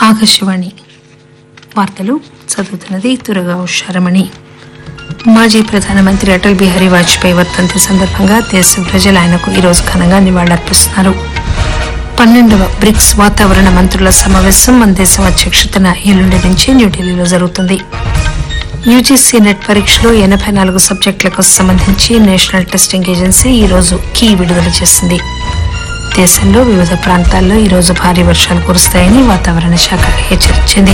ఆకాశవాణి వార్తలు చదువుతున్నది తురగా ఉషారమణి మాజీ ప్రధానమంత్రి అటల్ బిహారీ వాజ్పేయి వర్ధంతి సందర్భంగా దేశ ప్రజలు ఆయనకు ఈరోజు ఘనంగా నివాళులర్పిస్తున్నారు పన్నెండవ బ్రిక్స్ వాతావరణ మంత్రుల సమావేశం మన దేశం అధ్యక్షతన ఎల్లుండి నుంచి న్యూఢిల్లీలో జరుగుతుంది యూజీసీ నెట్ పరీక్షలో ఎనభై నాలుగు సబ్జెక్టులకు సంబంధించి నేషనల్ టెస్టింగ్ ఏజెన్సీ ఈరోజు కీ విడుదల చేసింది దేశంలో వివిధ ప్రాంతాల్లో ఈరోజు భారీ వర్షాలు కురుస్తాయని వాతావరణ శాఖ హెచ్చరించింది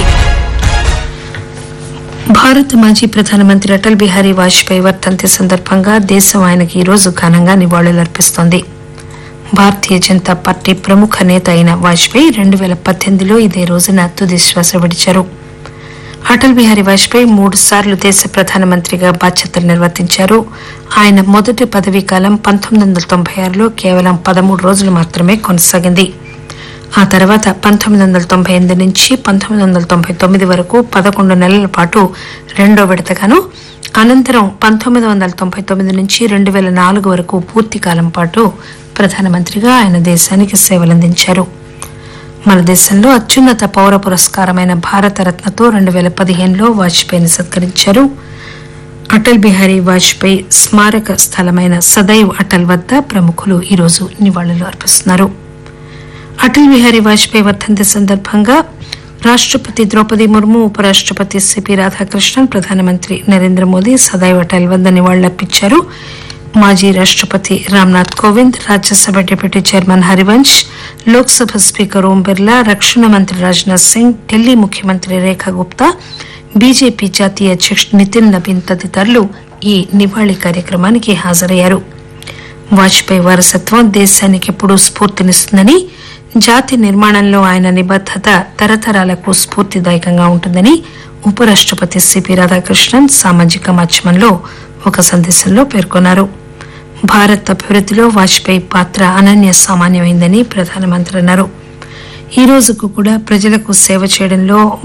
భారత మాజీ ప్రధానమంత్రి అటల్ బిహారీ వాజ్పేయి వర్ధంతి సందర్భంగా దేశం ఆయనకి ఈరోజు ఘనంగా నివాళులర్పిస్తోంది భారతీయ జనతా పార్టీ ప్రముఖ నేత అయిన వాజ్పేయి రెండు వేల పద్దెనిమిదిలో ఇదే రోజున తుది శ్వాస విడిచారు అటల్ బిహారీ వాజ్పేయి మూడు సార్లు దేశ ప్రధానమంత్రిగా బాధ్యతలు నిర్వర్తించారు ఆయన మొదటి పదవీ కాలం పంతొమ్మిది వందల తొంభై ఆరులో కేవలం పదమూడు రోజులు మాత్రమే కొనసాగింది ఆ తర్వాత పంతొమ్మిది వందల తొంభై ఎనిమిది నుంచి పంతొమ్మిది వందల తొంభై తొమ్మిది వరకు పదకొండు నెలల పాటు రెండో విడతగాను అనంతరం పంతొమ్మిది వందల తొంభై తొమ్మిది నుంచి రెండు వేల నాలుగు వరకు పూర్తి కాలం పాటు ప్రధానమంత్రిగా ఆయన దేశానికి సేవలందించారు మన దేశంలో అత్యున్నత పౌర పురస్కారమైన భారతరత్నతో రెండు వేల పదిహేనులో వాజ్పేయిని సత్కరించారు అటల్ బిహారీ వాజ్పేయి స్మారక స్థలమైన సదైవ్ అటల్ వద్ద ప్రముఖులు ఈరోజు నివాళులు అర్పిస్తున్నారు అటల్ బిహారీ వాజ్పేయి వర్ధంతి సందర్భంగా రాష్టపతి ద్రౌపది ముర్ము ఉపరాష్టపతి సిపి రాధాకృష్ణన్ ప్రధానమంత్రి నరేంద్ర మోదీ సదైవ్ అటల్ వద్ద నివాళులర్పించారు మాజీ రాష్టపతి Ramnath Kovind Rajya Sabha deputy chairman Harivansh Lok Sabha speaker Om Birla రక్షణ మంత్రి రాజ్నాథ్ సింగ్ ఢిల్లీ ముఖ్యమంత్రి రేఖా గుప్తా బీజేపీ జాతీయ అధ్యక్షుడు నితిన్ నబీన్ తదితరులు ఈ నివాళి కార్యక్రమానికి హాజరయ్యారు వాజ్పేయి వారసత్వం దేశానికి ఎప్పుడూ స్ఫూర్తినిస్తుందని జాతి నిర్మాణంలో ఆయన నిబద్దత తరతరాలకు స్ఫూర్తిదాయకంగా ఉంటుందని ఉపరాష్టపతి సిపి రాధాకృష్ణన్ సామాజిక మాధ్యమంలో ఒక సందేశంలో పేర్కొన్నారు భారత్ అభివృద్దిలో వాజ్పేయి పాత్ర అనన్య సామాన్యమైందని ప్రధానమంత్రి అన్నారు ఈ రోజుకు కూడా ప్రజలకు సేవ చేయడంలో